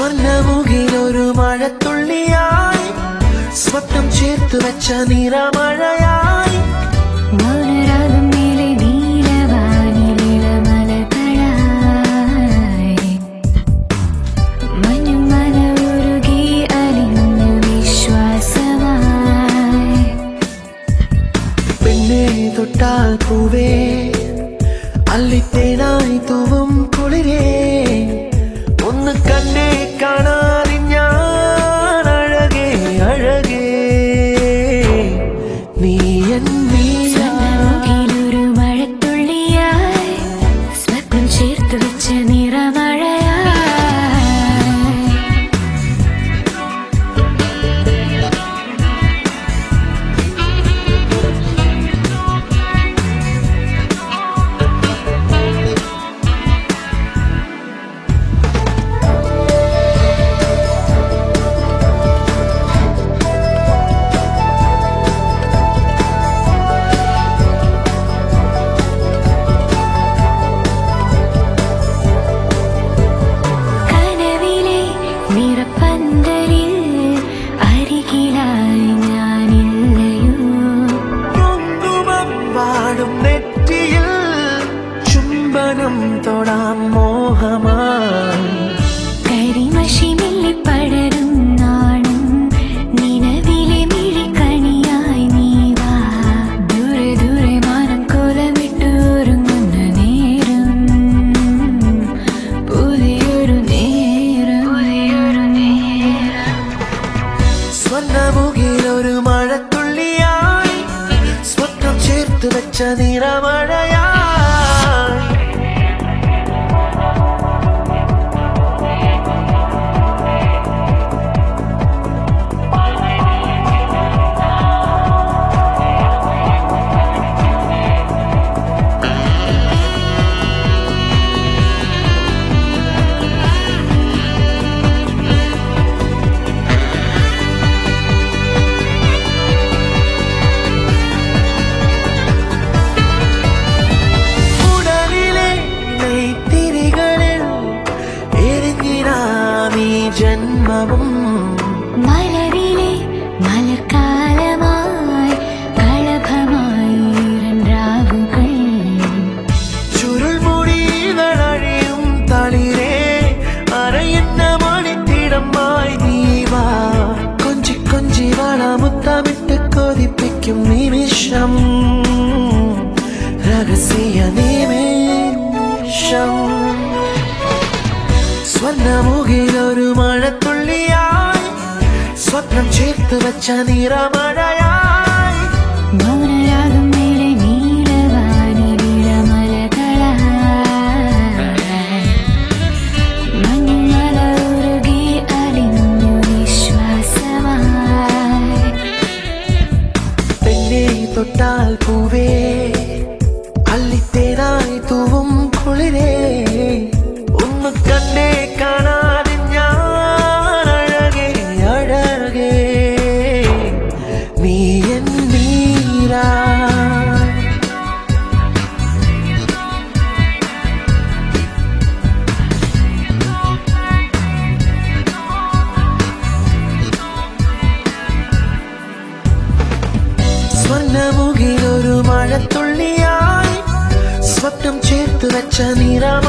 സ്വർണ്ണമുകിലൊരു മഴത്തുള്ളിയായി സ്വപ്നം ചേർത്ത് വെച്ച നിറമഴയായി മൗനരാഗം മേലെ നീലവാനിലിളമലകളായി മഞ്ഞുമല ഉരുകി അലിഞ്ഞു വിശ്വാസമായി പെണ്ണെ തൊട്ടാൽ പൂവേ അല്ലിത്തേനായി തൂവും കുളിരേ ഒന്ന് കണ്ണേ കാണാതെ ഞാൻ അഴകേ അഴകേ നീ എൻ നീല സ്വർണ്ണമുകിലൊരു മഴത്തുള്ളിയായി സ്വപ്നം ചേർത്ത് വെച്ച നിറമഴയായി കനവിലെ നിറപ്പന്തലിൽ അരികിലായി ഞാനില്ലയോ കുങ്കുമം വാടും നെറ്റിയിൽ ചുംബനം തൊടാം മോഹമായി കരിമഷി പടരും നാണം നിലവിലെ മിഴിക്കണിയായി നീ വാ ദൂരെ ദൂരെ മാനം കോലമിട്ടൊരുങ്ങുന്ന നേരം പുതിയൊരു നേരം പുതിയൊരു നേരം സ്വർണ്ണമുകിലൊരു മഴത്തുള്ളിയായി സ്വപ്നം ചേർത്ത് വെച്ച നിറമഴയായി ഉടലിലെ നെയ്ത്തിരികളിൽ എരിഞ്ഞിനാം ഈ ജന്മവും മലരിലെ മലർക്കാലമായി കളഭമായി രാവുകൾ ചുരുൾമുടികളഴിയും തളിരേ അരയുന്ന മണിത്തിടമായി നീവാ കൊഞ്ചി കൊഞ്ചി വളമുത്തമിട്ട് കൊതിപ്പിക്കും നിമിഷം രഹസ്യ നിമിഷം സ്വർണ്ണമുകിലൊരു മഴത്തുള്ളിയായി സ്വപ്നം ചേർത്ത് വെച്ച നിറമഴയായി മൗനരാഗം മേലെ നീലവാനിലിളമലകളായി മഞ്ഞുമല ഉരുകി അലിഞ്ഞു വിശ്വാസമായി പെണ്ണെ തൊട്ടാൽ പൂവേ അല്ലിത്തേനായി തൂവും കുളിരേ ഒന്ന് കണ്ണേ കാണാതെ ഞാൻ അഴകേ അഴകേ നീ എൻ നീരാ സ്വർണ്ണമുകിലൊരു മഴത്തുള്ളിയായി സ്വപ്നം ചേർത്ത് വെച്ച നിറമഴയായി